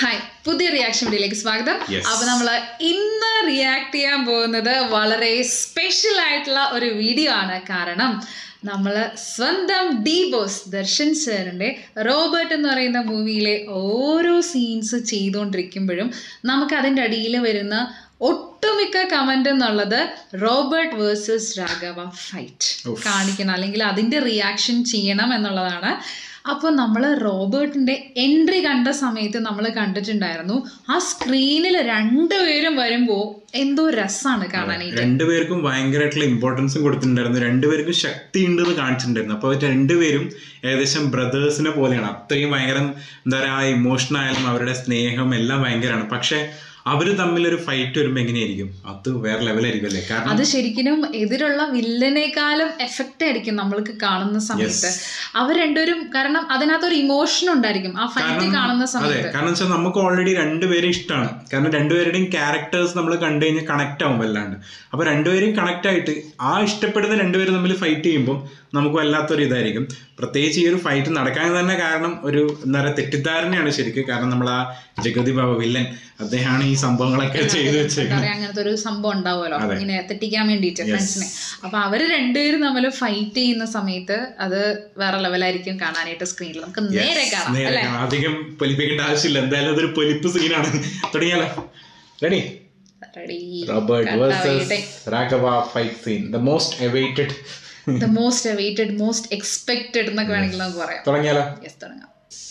Hi പുതിയ reaction വീഡിയോയിലേക്ക് സ്വാഗതം Yes. അപ്പൊ നമ്മൾ ഇന്ന് റിയാക്ട് ചെയ്യാൻ പോകുന്നത് വളരെ സ്പെഷ്യൽ ആയിട്ടുള്ള ഒരു വീഡിയോ ആണ് കാരണം നമ്മൾ സ്വന്തം ഡി ബോസ് ദർശൻ സാറിൻ്റെ റോബർട്ട് എന്ന് പറയുന്ന മൂവിയിലെ ഓരോ സീൻസ് ചെയ്തുകൊണ്ടിരിക്കുമ്പോഴും നമുക്ക് അതിൻ്റെ അടിയിൽ വരുന്ന ഒട്ടുമിക്ക കമൻ്റ് എന്നുള്ളത് റോബർട്ട് വേഴ്സസ് രാഘവ ഫൈറ്റ് ഉഫ്. കാണിക്കണം അല്ലെങ്കിൽ അതിൻ്റെ റിയാക്ഷൻ ചെയ്യണം എന്നുള്ളതാണ് അപ്പോൾ നമ്മൾ റോബർട്ടിൻ്റെ എൻട്രി കണ്ട സമയത്ത് നമ്മൾ കണ്ടിട്ടുണ്ടായിരുന്നു ആ സ്ക്രീനിൽ രണ്ടുപേരും വരുമ്പോൾ എന്തോ രസമാണ് കാണാനായിട്ട് രണ്ടുപേർക്കും ഭയങ്കരമായിട്ടുള്ള ഇമ്പോർട്ടൻസും കൊടുത്തിട്ടുണ്ടായിരുന്നു രണ്ടുപേർക്കും ശക്തി ഉണ്ടെന്ന് കാണിച്ചിട്ടുണ്ടായിരുന്നു അപ്പോൾ രണ്ടുപേരും ഏകദേശം ബ്രദേഴ്സിനെ പോലെയാണ് അത്രയും ഭയങ്കര എന്താ പറയുക ആ ഇമോഷൻ ആയാലും അവരുടെ സ്നേഹം എല്ലാം ഭയങ്കരമാണ് പക്ഷെ അവർ തമ്മിലൊരു ഫൈറ്റ് വരുമ്പോൾ എങ്ങനെയായിരിക്കും അത് വേറെ ലെവലായിരിക്കും അല്ലേ കാരണം അത് ശരിക്കും എതിരുള്ള വില്ലനേക്കാളും എഫക്റ്റ് ആയിരിക്കും നമ്മൾക്ക് കാണുന്ന സമയത്ത് അവർ രണ്ടുപേരും കാരണം അതിനകത്ത് ഒരു ഇമോഷൻ ഉണ്ടായിരിക്കും ആ ഫൈറ്റ് കാണുന്ന അതെ സമയത്ത് കാരണം വെച്ചാൽ നമുക്ക് ഓൾറെഡി രണ്ടുപേരെ ഇഷ്ടമാണ് കാരണം രണ്ടുപേരുടെയും ക്യാരക്ടേഴ്സ് നമ്മൾ കണ്ടു കഴിഞ്ഞാൽ കണക്ട് ആവും വല്ലാണ്ട് അപ്പൊ രണ്ടുപേരും കണക്ട് ആയിട്ട് ആ ഇഷ്ടപ്പെടുന്ന രണ്ടുപേരും തമ്മിൽ ഫൈറ്റ് ചെയ്യുമ്പോൾ നമുക്ക് വല്ലാത്തൊരു ഇതായിരിക്കും പ്രത്യേകിച്ച് ഈ ഒരു ഫൈറ്റ് നടക്കാൻ തന്നെ കാരണം ഒരു എന്താ പറയുക തെറ്റിദ്ധാരണയാണ് ശരിക്കും കാരണം നമ്മൾ ആ ജഗതി ബാബ വില്ലൻ അദ്ദേഹമാണ് ഈ സംഭവങ്ങളൊക്കെ ചെയ്തു എന്താ വെച്ചേക്കുന്നത് പറയാ അങ്ങനത്തെ ഒരു സംഭവം ഉണ്ടാവുമല്ലോ അതെ. ഇങ്ങനെ തെറ്റിക്കാൻ വേണ്ടിയിട്ട് ഫ്രണ്ട്സിനെ അപ്പൊ അവര് രണ്ടുപേരും തമ്മിൽ ഫൈറ്റ് ചെയ്യുന്ന സമയത്ത് അത് വേറെ ലെവലായിരിക്കും കാണാനായിട്ട് സ്ക്രീനിൽ നമുക്ക് നേരെ കാണാം നേരെ അല്ലെ കാണാം. അധികം പൊലിപ്പിക്കേണ്ട ആവശ്യമില്ല എന്തായാലും അതൊരു പൊലിപ്പ് സീനാണ് തുടങ്ങിയാലോ ready ready Robert versus Raghava fight scene the most awaited the most awaited most expected എന്നൊക്കെ വേണമെങ്കിൽ നമുക്ക് പറയാം തുടങ്ങിയാലോ യെസ് തുടങ്ങാം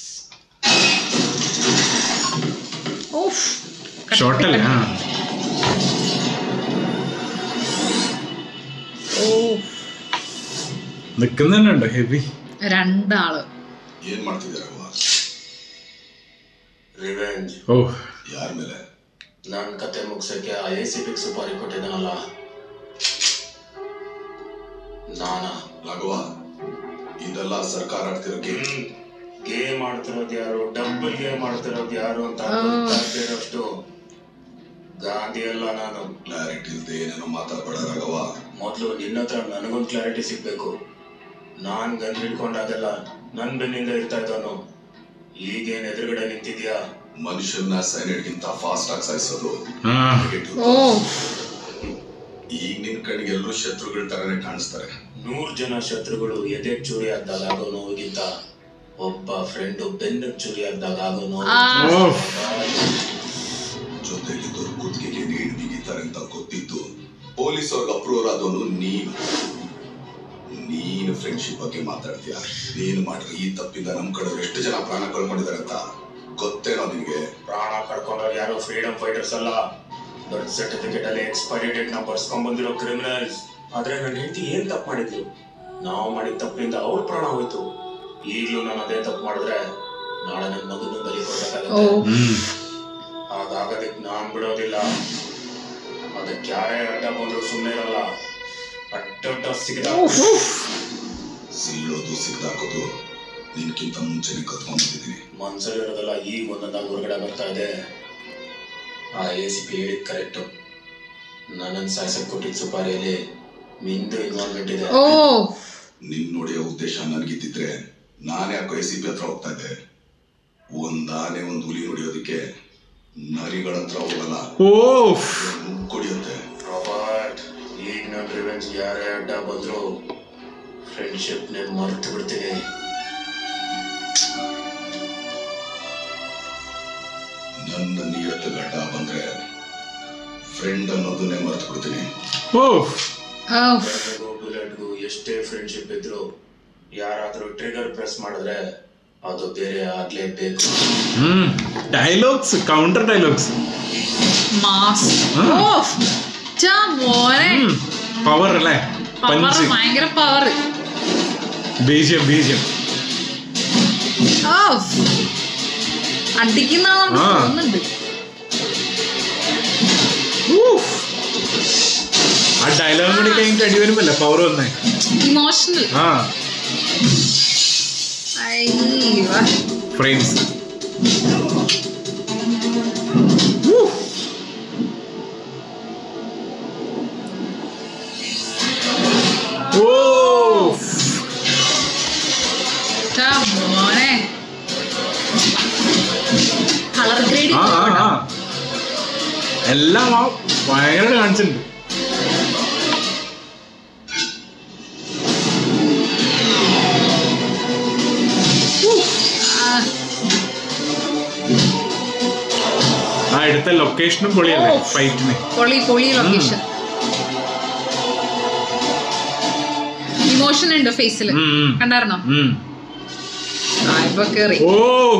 ഓഫ് ഷോർട്ടല്ലേ ആ ഓ നിൽക്കുന്നുണ്ടോ ഹെവി രണ്ടാള് ಏನ್ ಮಾಡ್ತಿದ್ದೀರವ್ವ ರಿವೆಂಜ್ ഓ ಯಾರ ಮೇಲೆ ನನ್ನ ಕತೆ ಮುಗಿಸಕ್ಕೆ ಆ ಎ ಸಿ ಪಿಗೆ ಸುಪಾರಿ ಕೊಟ್ಟಿದ್ದಾನಲ್ಲ ನಾನ ರಾಘವ ಇದೆಲ್ಲ ಸರ್ಕಾರ ಆಡ್ತಿರೋ ಗೇಮ್ ಗೇಮ್ ಆಡ್ತಿರೋದು ಯಾರು ಡಬಲ್ ಗೇಮ್ ಆಡ್ತಿರೋದು ಯಾರು ಅಂತ ಆ. ಗೊತ್ತಾಗ್ತಿರೋಷ್ಟು ಗಾಂಧಿ ಅಲ್ಲ ನಾನು ಕ್ಲಾರಿಟಿ ಇಲ್ದೆ ಏನೇನೋ ಮಾತಾಡ್ಬೇಡ ರಾಘವ ಮೊದಲು ನಿನ್ನ ಹತ್ರ ನನಗೊಂದು ಕ್ಲಾರಿಟಿ ಸಿಗ್ಬೇಕು ನಾನ್ ಗನ್ ಹಿಡ್ಕೊಂಡಾಗೆಲ್ಲ ನನ್ ಬೆನ್ನಿಂದ ಇರ್ತಾ ಇದ್ದವನು ಈಗೇನ್ ಎದುರುಗಡೆ ನಿಂತಿದ್ಯಾ ಮನುಷ್ಯನ ಸೈನೈಡ್ಗಿಂತ ಫಾಸ್ಟ್ ಆಗಿ ಸಾಯಿಸೋದು ആ ನೆಗೆಟಿವ್ ഓ ಈಗ ನಿನ್ ಕಣ್ಣಿಗೆ ಎಲ್ಲರೂ ಶತ್ರುಗಳ ತರನೇ ಕಾಣಿಸ್ತಾರೆ ನೂರ್ ಜನ ಶತ್ರುಗಳು ಎದೆ ಚೂರಿ ಆದಾಗ ಆಗೋ ನೋವಿಗಿಂತ ಒಬ್ಬ ಫ್ರೆಂಡು ಬೆನ್ನ ಚೂರಿ ಆದಾಗ ಆಗೋ ನೋವು ಆ. ഓ ಜೊತೆಗಿದ್ದವ್ರು ಕುತ್ತಿಗೆಗೆ ನೀಡ್ ಬಿಗಿತಾರೆ ಅಂತ ಗೊತ್ತಿದ್ದು ಪೊಲೀಸ್ ಅವ್ರಿಗೆ ಅಪ್ರೂವರ್ ಆದವನು ನೀನು ನೀನು ಫ್ರೆಂಡ್ಶಿಪ್ ಬಗ್ಗೆ ಮಾತಾಡ್ತೀಯ ನೀನು ಮಾಡ್ರಿ ಈ ತಪ್ಪಿಂದ ನಮ್ ಕಡೆ ಎಷ್ಟು ಜನ ಪ್ರಾಣ ಕಳ್ಕೊಂಡಿದ್ದಾರೆ ಅಂತ ಗೊತ್ತೇನೋ ನಿನ್ಗೆ ಪ್ರಾಣ ಕಳ್ಕೊಂಡವ್ರು ಯಾರು ಫ್ರೀಡಮ್ ಫೈಟರ್ಸ್ ಅಲ್ಲ ದೊಡ್ಡ ಸರ್ಟಿಫಿಕೇಟ್ ಅಲ್ಲಿ ಎಕ್ಸ್ಪೈರಿ ಡೇಟ್ ನ ಬರ್ಸ್ಕೊಂಡ್ ಬಂದಿರೋ ಕ್ರಿಮಿನಲ್ಸ್ ಆದ್ರೆ ನನ್ನ ಹೆಂಡತಿ ಏನ್ ತಪ್ಪು ಮಾಡಿದ್ಲು ನಾವು ಮಾಡಿದ ತಪ್ಪಿಂದ ಅವ್ಳ ಪ್ರಾಣ ಹೋಯ್ತು ಈಗ್ಲೂ ನಾನು ಅದೇ ತಪ್ಪು ಮಾಡಿದ್ರೆ ನಾಳೆ ನನ್ನ ಮಗನ ಬಲಿ ಓ ಕೊಡ್ಬೇಕಾಗತ್ತೆ ಹ್ಮ್ ಹಾಗಾಗದಕ್ಕೆ ನಾನ್ ಬಿಡೋದಿಲ್ಲ ಅದಕ್ಕೆ ಯಾರೇ ಅಡ್ಡ ಬಂದ್ರು ಸುಮ್ಮನೆ ಇರಲ್ಲ ಅಡ್ಡ ಸಿಗದ ಸೀಳೋದು ಸಿಗ್ದಾಕೋದು ನಿನ್ಕಿಂತ ಮುಂಚೆನೆ ಕತ್ಕೊಂಡ್ಬಿಟ್ಟಿದ್ದೀನಿ ಮನ್ಸಲ್ಲಿರೋದೆಲ್ಲ ಈಗ ಒಂದೊಂದಾಗಿ ಹೊರಗಡೆ ಬರ್ತಾ ಇದೆ ಆ ಎ ಸಿ ಪಿ ಹೇಳಿದ್ ಕರೆಕ್ಟು ನನ್ನನ್ನು ಸಾಯ್ಸಕ್ ಕೊಟ್ಟಿದ್ದ ಸುಪಾರಿಯಲ್ಲಿ ಮಿಂದು ಇನ್ವಾಲ್ವ್ಮೆಂಟ್ ಇದೆ ಓ ನಿನ್ ನೋಡಿಯೋ ಉದ್ದೇಶ ನನಗಿದ್ದಿದ್ರೆ ನಾನೇ ಯಾಕೋ ಎ ಸಿ ಪಿ ಹತ್ರ ಹೋಗ್ತಾ ಇದ್ದೆ ಒಂದಾನೆ ಒಂದು ಹುಲಿ ನೋಡಿಯೋದಕ್ಕೆ ನರಿಗಳ ಹತ್ರ ಹೋಗಲ್ಲ ಓ ಮುಗ್ ಕೊಡಿಯುತ್ತೆ ರಾಬರ್ಟ್ ಈಗ ನನ್ನ ರಿವೆಂಜ್ ಯಾರೇ ಅಡ್ಡ ಬಂದ್ರು ಫ್ರೆಂಡ್ಶಿಪ್ ನೇ ಮರ್ತು ಬಿಡ್ತೀನಿ ನನ್ನ ನಿಯತ್ತು ಗಡ್ಡ ಬಂದ್ರೆ ಫ್ರೆಂಡ್ ಅನ್ನೋದನ್ನೇ ಮರ್ತು ಬಿಡ್ತೀನಿ ಓ ಓ ಬೆನ್ನಿಗೂ ಬುಲೆಟ್ಗೂ ಎಷ್ಟೇ ಫ್ರೆಂಡ್ಶಿಪ್ ಇದ್ರು ಯಾರಾದ್ರೂ ಟ್ರಿಗರ್ ಪ್ರೆಸ್ ಮಾಡಿದ್ರೆ ಅದು ಬೇರೆ ಆಗ್ಲೇಬೇಕು ಹ್ಮ್ ഡയലോഗ്സ് കൗണ്ടർ ഡയലോഗ്സ് മാസ് ആ. ഓഫ് ച്ചാ മോനെ പവർ അല്ലേ പവർ പഞ്ച് ഭയങ്കര പവർ ബീജം ബീജം ഓഫ് അടിക്കുന്ന ആ. തോന്നുന്നുണ്ട് ഊഫ്. ആ ഡയലോഗ് കൂടി കഴിഞ്ഞിട്ട് അടി വരുമ്പല്ലേ പവർ വന്നേ ഇമോഷണൽ ആ അയ്യോ ഫ്രെയിംസ് ഓ ച്ചാ മോനെ കളർ ആ ഗ്രേഡിംഗ് ആ ആ എല്ലാം ആ ഭയങ്കര കാണിച്ചിട്ടുണ്ട് ആ എടുത്ത ലൊക്കേഷനും പൊളിയല്ലേ ഓ. ഫൈറ്റിന് പൊളി പൊളി ലൊക്കേഷൻ ഇമോഷൻ ഉണ്ട് ഫേസിൽ കണ്ടായിരുന്നോ ആ ഇപ്പൊ കേറി ഓ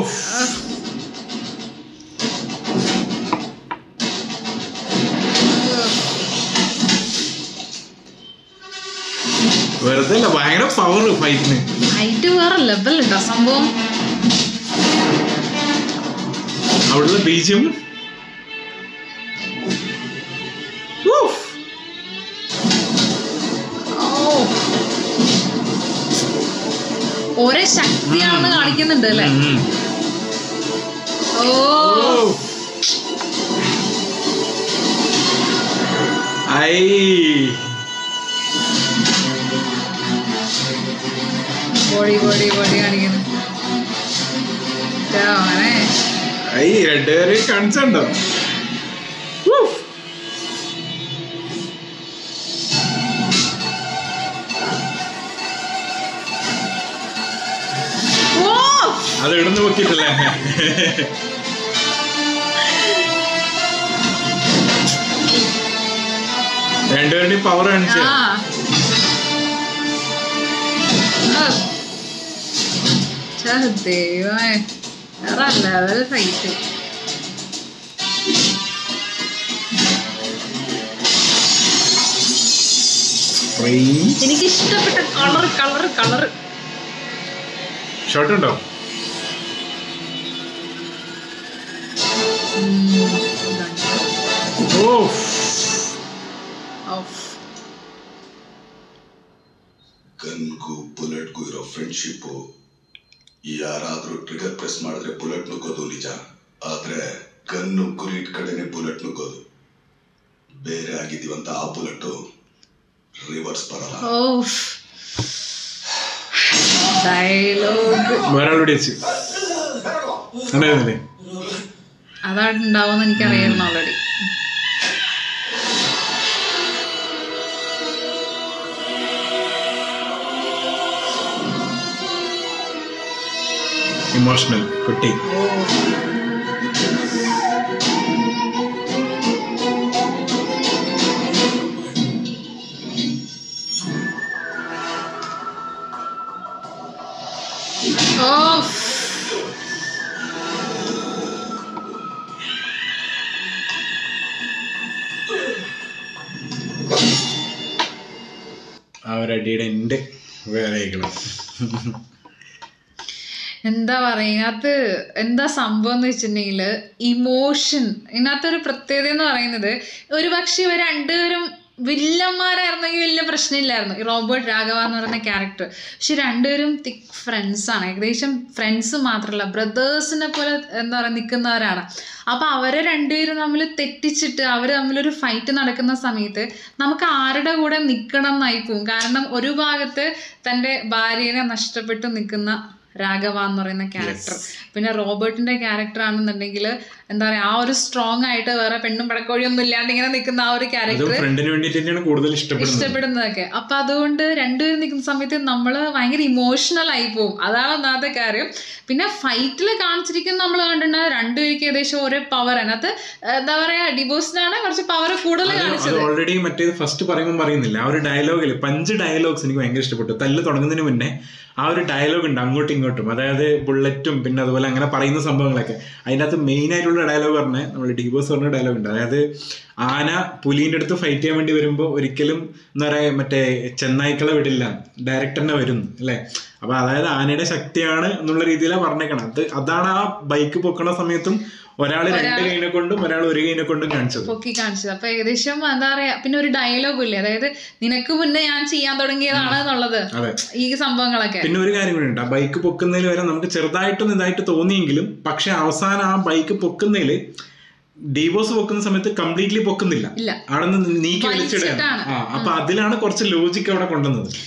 വെറുതെ അല്ല ഭയങ്കര പവർ ഫൈറ്റിന് ഹൈറ്റ് വേറെ ലെവൽ ഉണ്ടോ സംഭവം അവിടുത്തെ ബീജം ഓ ഒരേ ശക്തിയാണെന്ന് കാണിക്കുന്നുണ്ട് അല്ലേ ഓ ഐ പൊടി പൊടി പൊടി കാണിക്കുന്നു ദേ മോനെ. ഐ രണ്ടുപേരെ കാണിച്ചുണ്ടോ ഓ അത് ഇടുന്ന് പൊക്കിയിട്ടില്ലേ രണ്ടുപേരുടെയും പവർ കാണിച്ചു ആ ആ. ഛെ, ദൈവമേ വേറെ ലെവൽ ഫൈറ്റ് എനിക്ക് ഇഷ്ടപ്പെട്ട കളർ കളർ കളർ ഷോട്ട് ഉണ്ടോ ಓ ಗನ್ಗೂ ಬುಲೆಟ್ಗೂ ಇರೋ ಫ್ರೆಂಡ್ಶಿಪ್ ಯಾರಾದ್ರೂ ಟ್ರಿಗರ್ ಪ್ರೆಸ್ ಮಾಡಿದ್ರೆ ಬುಲೆಟ್ ನುಗ್ಗೋದು ನಿಜ ಆದ್ರೆ ಗನ್ನು ಗುರಿ ಇಟ್ ಕಡೆನೆ ಬುಲೆಟ್ ನುಗ್ಗೋದು ಬೇರೆ ಆಗಿದೀವಂತ ಆ ಬುಲೆಟ್ ರಿವರ್ಸ್ ಬರಲ್ಲ ഡയലോഗ് വേറൊരാളോട് വെച്ച് ഉണ്ടായിരുന്നില്ലേ അതാണ് ഉണ്ടാവുമെന്ന് എനിക്കറിയായിരുന്നു ഓൾറെഡി ഇമോഷണൽ കുട്ടി ഓ ആ ഒരു അടിയുടെ എൻ്റെ വേറെ ആയിക്കണം എന്താ പറയാ ഇതിനകത്ത് എന്താ സംഭവം എന്ന് വെച്ചിട്ടുണ്ടെങ്കിൽ ഇമോഷൻ ഇതിനകത്തൊരു പ്രത്യേകത എന്ന് പറയുന്നത് ഒരു പക്ഷെ ഇവർ രണ്ടുപേരും വില്ലന്മാരായിരുന്നെങ്കിൽ വലിയ പ്രശ്നമില്ലായിരുന്നു ഈ റോബർട്ട് രാഘവ എന്ന് പറയുന്ന ക്യാരക്ടർ പക്ഷെ രണ്ടുപേരും തിക് ഫ്രണ്ട്സ് ആണ് ഏകദേശം ഫ്രണ്ട്സ് മാത്രമല്ല ബ്രദേഴ്സിനെ പോലെ എന്താ പറയുക നിൽക്കുന്നവരാണ് അപ്പോൾ അവരെ രണ്ടുപേരും തമ്മിൽ തെറ്റിച്ചിട്ട് അവർ തമ്മിലൊരു ഫൈറ്റ് നടക്കുന്ന സമയത്ത് നമുക്ക് ആരുടെ കൂടെ നിൽക്കണം എന്നായി പോകും കാരണം ഒരു ഭാഗത്ത് തൻ്റെ ഭാര്യനെ നഷ്ടപ്പെട്ട് നിൽക്കുന്ന രാഘവ എന്ന് പറയുന്ന ക്യാരക്ടർ പിന്നെ റോബർട്ടിന്റെ ക്യാരക്ടർ ആണെന്നുണ്ടെങ്കിൽ എന്താ പറയാ ആ ഒരു സ്ട്രോങ് ആയിട്ട് വേറെ പെണ്ണും പടക്കോഴിയൊന്നും ഇല്ലാണ്ട് ഇങ്ങനെ നിൽക്കുന്ന ആ ഒരു അതും ക്യാരക്ടർ ഫ്രണ്ടിന് വേണ്ടിയിട്ട് തന്നെയാണ് കൂടുതൽ ഇഷ്ടപ്പെടുന്നത് ഇഷ്ടപ്പെടുന്നതൊക്കെ അപ്പൊ അതുകൊണ്ട് രണ്ടുപേരും നിൽക്കുന്ന സമയത്ത് നമ്മൾ ഭയങ്കര ഇമോഷണൽ ആയി പോകും അതാണ് ഒന്നാമത്തെ കാര്യം പിന്നെ ഫൈറ്റിൽ കാണിച്ചിരിക്കുന്ന നമ്മൾ കണ്ടിട്ടുണ്ട് രണ്ടുപേർക്ക് ഏകദേശം ഒരേ പവർ അതിനകത്ത് എന്താ പറയാ ഡിവോഴ്സിനാണ് കുറച്ച് പവർ കൂടുതൽ അത് കാണിച്ചത് ഓൾറെഡി മറ്റേത് ഫസ്റ്റ് പറയുമ്പോൾ പറയുന്നില്ല ആ ഒരു ഡയലോഗിൽ പഞ്ച് ഡയലോഗ്സ് എനിക്ക് ഭയങ്കര ഇഷ്ടപ്പെട്ടു തല്ല് തുടങ്ങുന്നതിന് മുന്നേ ആ ഒരു ഡയലോഗ് ഉണ്ട് അങ്ങോട്ടും ഇങ്ങോട്ടും അതായത് ബുള്ളറ്റും പിന്നെ അതുപോലെ അങ്ങനെ പറയുന്ന സംഭവങ്ങളൊക്കെ അതിൻ്റെ അകത്ത് മെയിൻ ആയിട്ടുള്ള ഡയലോഗ് പറഞ്ഞ നമ്മൾ ഡിവോഴ്സ് പറഞ്ഞ ഡയലോഗ് ഉണ്ട് അതായത് ആന പുലീൻ്റെ അടുത്ത് ഫൈറ്റ് ചെയ്യാൻ വേണ്ടി വരുമ്പോൾ ഒരിക്കലും എന്താ പറയുക മറ്റേ ചെന്നായ്ക്കളെ വിടില്ല ഡയറക്റ്റ് തന്നെ വരുന്നു അല്ലേ അപ്പൊ അതായത് ആനയുടെ ശക്തിയാണ് എന്നുള്ള രീതിയിലാണ് പറഞ്ഞേക്കണം അത് അതാണ് ആ ബൈക്ക് പൊക്കണ സമയത്തും ഒരാൾ രണ്ട് കൈനെ കൊണ്ടും ഒരാൾ ഒരു കൈനെ കൊണ്ടും കാണിച്ചത് പൊക്കി കാണിച്ചത് അപ്പൊ ഏകദേശം എന്താ പറയാ പിന്നെ ഒരു ഡയലോഗും ഇല്ലേ അതായത് നിനക്ക് മുന്നേ ഞാൻ ചെയ്യാൻ തുടങ്ങിയതാണ് എന്നുള്ളത് അതെ ഈ സംഭവങ്ങളൊക്കെ പിന്നെ ഒരു കാര്യം കൂടി ഉണ്ട് ആ ബൈക്ക് പൊക്കുന്നതിൽ വരെ നമുക്ക് ചെറുതായിട്ടൊന്നും ഇതായിട്ട് തോന്നിയെങ്കിലും പക്ഷെ അവസാനം ആ ബൈക്ക് പൊക്കുന്നതിൽ ഡിവോഴ്സ് പൊക്കുന്ന സമയത്ത് കംപ്ലീറ്റ്ലി പൊക്കുന്നില്ല ഇല്ല അവിടെ നിന്ന് നീക്കി വലിച്ചിടുകയാണ് വലിച്ചിട്ടാണ്. ആ അപ്പൊ അതിലാണ് കുറച്ച് ലോജിക്ക് അവിടെ കൊണ്ടുവന്നത് കാരണം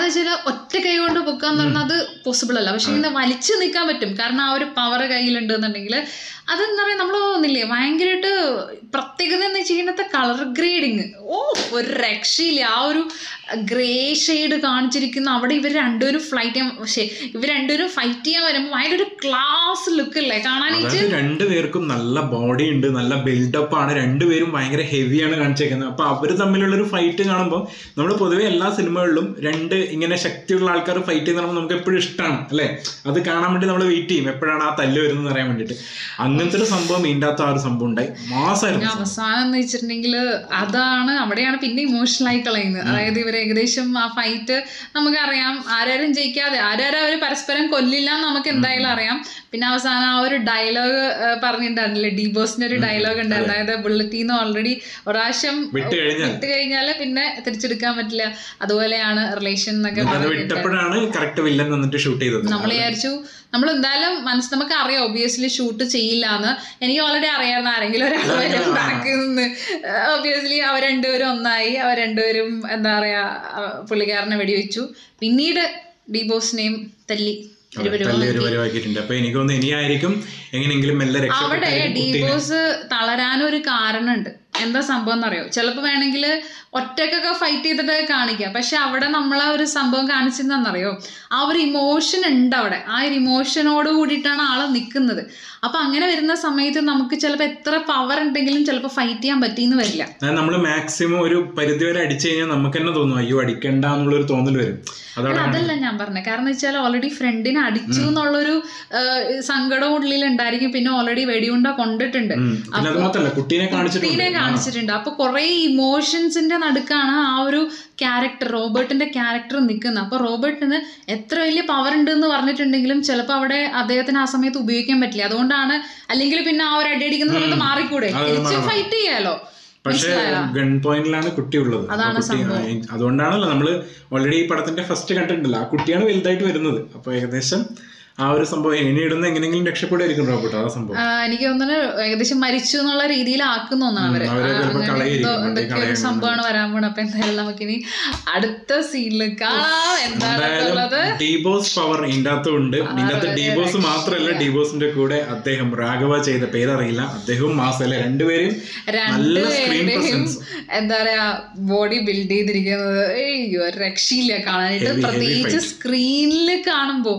വെച്ചാൽ ഒറ്റ കൈ കൊണ്ട് പൊക്കാന്ന് പറഞ്ഞാൽ അത് പോസിബിൾ അല്ല പക്ഷെ ഇങ്ങനെ വലിച്ചു നിൽക്കാൻ പറ്റും കാരണം ആ ഒരു പവർ കയ്യിലുണ്ട് എന്നുണ്ടെങ്കിൽ അതെന്താ പറയുക നമ്മൾ തോന്നില്ലേ ഭയങ്കരമായിട്ട് പ്രത്യേകത എന്ന് വെച്ച് കഴിഞ്ഞാൽ കളർ ഗ്രേഡിങ് ഓ ഒരു രക്ഷയില്ല ആ ഒരു ഗ്രേ ഷെയ്ഡ് കാണിച്ചിരിക്കുന്ന അവിടെ ഇവർ രണ്ടുപേരും ഫ്ലൈറ്റ് ചെയ്യാൻ പക്ഷേ ഇവർ രണ്ടുപേരും ഫൈറ്റ് ചെയ്യാൻ വരുമ്പോൾ ഭയങ്കര ഒരു ക്ലാസ് ലുക്ക് അല്ലേ കാണാനായിട്ട് അതായത് രണ്ടുപേർക്കും നല്ല ബോഡി ഉണ്ട് നല്ല ബിൽഡപ്പ് ആണ് രണ്ടുപേരും ഭയങ്കര ഹെവിയാണ് കാണിച്ചേക്കുന്നത് അപ്പൊ അവര് തമ്മിലുള്ള ഒരു ഫൈറ്റ് കാണുമ്പോൾ നമ്മൾ പൊതുവെ എല്ലാ സിനിമകളിലും രണ്ട് ഇങ്ങനെ ശക്തിയുള്ള ആൾക്കാർ ഫൈറ്റ് ചെയ്യുന്ന നമുക്ക് എപ്പോഴും ഇഷ്ടമാണ് അല്ലെ അത് കാണാൻ വേണ്ടി നമ്മൾ വെയിറ്റ് ചെയ്യും എപ്പോഴാണ് ആ തല്ല് വരുന്നത് അറിയാൻ വേണ്ടിയിട്ട് അങ്ങനത്തെ ഒരു സംഭവം ഇതിൻ്റെ ആ ഒരു സംഭവം ഉണ്ടായി മാസമായിരുന്നു പിന്നെ അവസാനം എന്ന് വെച്ചിട്ടുണ്ടെങ്കിൽ അതാണ് അവിടെയാണ് പിന്നെ ഇമോഷണൽ ആയി കളയുന്നത് അതായത് ഇവർ ഏകദേശം ആ ഫൈറ്റ് നമുക്കറിയാം ആരാരും ജയിക്കാതെ ആരാരും അവർ പരസ്പരം കൊല്ലില്ല എന്ന് നമുക്ക് എന്തായാലും അറിയാം പിന്നെ അവസാനം ആ ഒരു ഡയലോഗ് പറഞ്ഞിട്ടുണ്ടായിരുന്നില്ലേ ഡി ബോസിന്റെ ഒരു ഡയലോഗ് ഉണ്ടായിരുന്നു അതായത് ബുള്ളറ്റിൽ നിന്ന് ഓൾറെഡി പ്രാവശ്യം വിട്ട് കഴിഞ്ഞാൽ വിട്ട് കഴിഞ്ഞാൽ പിന്നെ തിരിച്ചെടുക്കാൻ പറ്റില്ല അതുപോലെയാണ് റിലേഷൻ എന്നൊക്കെ അത് പറഞ്ഞിട്ട് വിട്ടപ്പോഴാണ് കറക്റ്റ് വില്ലൻ വന്നിട്ട് ഷൂട്ട് ചെയ്തത് നമ്മൾ വിചാരിച്ചു നമ്മൾ എന്തായാലും മനസ്സ് നമുക്ക് അറിയാം ഒബിയസ്ലി ഷൂട്ട് ചെയ്യില്ല എന്ന് എനിക്ക് ഓൾറെഡി അറിയാമായിരുന്നു ആരെങ്കിലും ഒരാൾ വരും ബാക്കിൽ നിന്ന് ഒബിയസ്ലി അവർ രണ്ടുപേരും ഒന്നായി അവർ രണ്ടുപേരും എന്താ പറയാ അഹ് പുള്ളിക്കാരനെ വെടിവെച്ചു പിന്നീട് ഡിബോസിനെയും തല്ലി ഒരു തല്ലി ഒരു പരിപാടി പരിവാക്കിയിട്ടുണ്ട് അപ്പൊ എനിക്ക് തോന്നുന്നു ഇനിയായിരിക്കും എങ്ങനെയെങ്കിലും മെല്ലെ അവിടെ രക്ഷപ്പെട്ട് കുട്ടീനെ ഡിവോഴ്സ് തളരാനൊരു കാരണമുണ്ട് എന്താ സംഭവം എന്നറിയോ ചിലപ്പോൾ വേണമെങ്കിൽ ഒറ്റക്കൊക്കെ ഫൈറ്റ് ചെയ്തിട്ട് കാണിക്കാം പക്ഷെ അവിടെ നമ്മളെ ഒരു സംഭവം കാണിച്ചെന്താണെന്നറിയോ ആ ഒരു ഇമോഷൻ ഉണ്ട് അവിടെ ആ ഒരു ഇമോഷനോട് കൂടിയിട്ടാണ് ആള് നിൽക്കുന്നത് അപ്പൊ അങ്ങനെ വരുന്ന സമയത്ത് നമുക്ക് ചിലപ്പോൾ എത്ര പവർ ഉണ്ടെങ്കിലും ചിലപ്പോൾ ഫൈറ്റ് ചെയ്യാൻ പറ്റിയെന്ന് വരില്ല അതായത് നമ്മൾ മാക്സിമം ഒരു പരിധി വരെ അടിച്ചു കഴിഞ്ഞാൽ നമുക്ക് തന്നെ തോന്നും അയ്യോ അടിക്കണ്ട എന്നുള്ളൊരു തോന്നൽ വരും അതോടെ അതല്ല ഞാൻ പറഞ്ഞത് കാരണം വെച്ചാൽ ഓൾറെഡി ഫ്രണ്ടിനെ അടിച്ചു എന്നുള്ളൊരു ആ, സങ്കടം ഉള്ളിൽ ഉണ്ടായിരിക്കും പിന്നെ ഓൾറെഡി വെടിയുണ്ട കൊണ്ടിട്ടുണ്ട് ഉം. പിന്നെ അത് മാത്രല്ല കുട്ടീനെ കാണിച്ചിട്ടുണ്ട് കുട്ടീനെ കാണിച്ചിട്ടുണ്ട് അപ്പൊ കുറെ ഇമോഷൻസിന്റെ നടുക്കാണ് ആ ഒരു ക്യാരക്ടർ റോബർട്ടിന്റെ ക്യാരക്ടർ നിൽക്കുന്നത് അപ്പൊ റോബർട്ടിന് എത്ര വലിയ പവർ ഉണ്ട് എന്ന് പറഞ്ഞിട്ടുണ്ടെങ്കിലും ചിലപ്പോൾ അവിടെ അദ്ദേഹത്തിന് ആ സമയത്ത് ഉപയോഗിക്കാൻ പറ്റില്ല അതുകൊണ്ടാണ് അല്ലെങ്കിൽ പിന്നെ ആ ഒരു അടിയടിക്കുന്ന സമയത്ത് മാറിക്കൂടെ അത് തിരിച്ച് മാറാം. ഫൈറ്റ് ചെയ്യാലോ പക്ഷേ ഗൺ പോയിന്റിലാണ് കുട്ടി ഉള്ളത് അതാണ് അപ്പൊ കുട്ടി ആ, അതുകൊണ്ടാണല്ലോ നമ്മള് ഓൾറെഡി ഈ പടത്തിന്റെ ഫസ്റ്റ് കണ്ടിട്ടുണ്ടല്ലോ ആ കുട്ടിയാണ് വലുതായിട്ട് വരുന്നത് അപ്പൊ ഏകദേശം ആ ഒരു സംഭവം ഇനി ഇടുന്ന എങ്ങനെയെങ്കിലും രക്ഷപ്പെടുമായിരിക്കും റോബോട്ട് ആ സംഭവം ആ, എനിക്ക് തോന്നുന്നു ഏകദേശം മരിച്ചു എന്നുള്ള രീതിയിൽ ആക്കുന്നു തോന്നുന്നു അവര് അവരെ ആ, ചിലപ്പോ അങ്ങനെ കളയായിരിക്കും, എന്തോ വണ്ടി എന്തൊക്കെ ഒരു കളയാൻ സംഭവമാണ് വരാൻ പോണത് അപ്പൊ എന്തായാലും നമുക്കിനി അടുത്ത സീനിൽ കാണാം എന്താണെന്നുള്ളത് എന്തായാലും ഡീബോസ് പവർ ഇതിൻ്റെ അകത്തും ഉണ്ട് ഇതിൻ്റെ അകത്ത് ഡീബോസ് മാത്രമല്ല ഡീബോസിന്റെ കൂടെ അദ്ദേഹം രാഘവ ചെയ്ത പേരറിയില്ല അദ്ദേഹവും മാസല്ല രണ്ടുപേരും നല്ല സ്ക്രീൻ രണ്ടുപേരുടെയും പ്രസൻസ് എന്താ പറയാ ബോഡി ബിൽഡ് ചെയ്തിരിക്കുന്നത് അയ്യോ ഒരു രക്ഷയില്ല കാണാനായിട്ട് Heavy, heavy പ്രത്യേകിച്ച് fight. സ്ക്രീനിൽ കാണുമ്പോൾ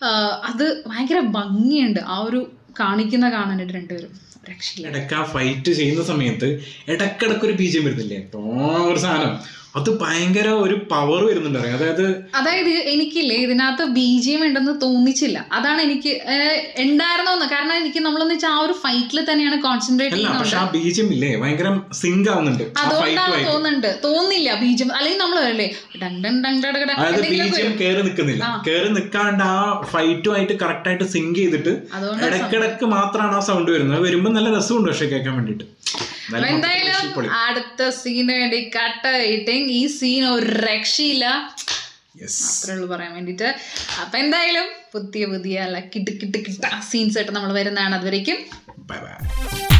അത് ഭയങ്കര ഭംഗിയുണ്ട് ആ ഒരു കാണിക്കുന്ന കാണാനായിട്ട് രണ്ടുപേരും രക്ഷയില്ല ഇടയ്ക്ക് ആ ഫൈറ്റ് ചെയ്യുന്ന സമയത്ത് ഇടക്കിടക്ക് ഒരു ബീജം വരുന്നില്ലേ ടോ ഒരു സാധനം അത് ഭയങ്കര ഒരു പവർ വരുന്നുണ്ട് അറിയാം. അതായത് അതായത് എനിക്കില്ലേ ഇതിനകത്ത് ബി ജി എം ഉണ്ടെന്ന് തോന്നിച്ചില്ല അതാണ് എനിക്ക് ഏഹ്, ഉണ്ടായിരുന്നോന്ന് കാരണം എനിക്ക് നമ്മളെന്ന് വെച്ചാൽ ആ ഒരു ഫൈറ്റിൽ തന്നെയാണ് കോൺസെൻട്രേറ്റ് അല്ല ചെയ്യുന്നത് പക്ഷെ ആ ബീജം ഇല്ലേ ഭയങ്കര സിങ്ക് ആവുന്നുണ്ട് ആ അതുകൊണ്ടാണ് ഫൈറ്റുമായിട്ട് തോന്നുന്നുണ്ട് തോന്നില്ല ബീജം അല്ലെങ്കിൽ നമ്മൾ വരല്ലേ ഡങ് ഡങ് ഡങ് ഡങ് ഡങ് ഡങ് അതായത് എന്തെങ്കിലുമൊക്കെ ബീജം വരും. കയറി നിൽക്കുന്നില്ല കയറി നിൽക്കാണ്ട് ആ ഫൈറ്റുമായിട്ട് കറക്റ്റ് ആയിട്ട് സിങ്ക് ചെയ്തിട്ട് അതുകൊണ്ടാണ് ഇടക്കിടക്ക് മാത്രമാണ് ആ സൗണ്ട് വരുന്നത് അത് വരുമ്പോൾ നല്ല രസമുണ്ട് പക്ഷെ കേൾക്കാൻ വേണ്ടിട്ട് അപ്പൊ എന്തായാലും അടുത്ത സീന് വേണ്ടി കട്ട് ഇട്ടിങ് ഈ സീൻ ഒരു രക്ഷയില്ല യെസ് അത്രേ ഉള്ളൂ പറയാൻ വേണ്ടിയിട്ട് അപ്പൊ എന്തായാലും പുതിയ പുതിയ അല്ല കിട്ട് കിട്ട് കിട്ട സീൻസ് ആയിട്ട് നമ്മൾ വരുന്നതാണ് അതുവരേക്കും ബൈ ബൈ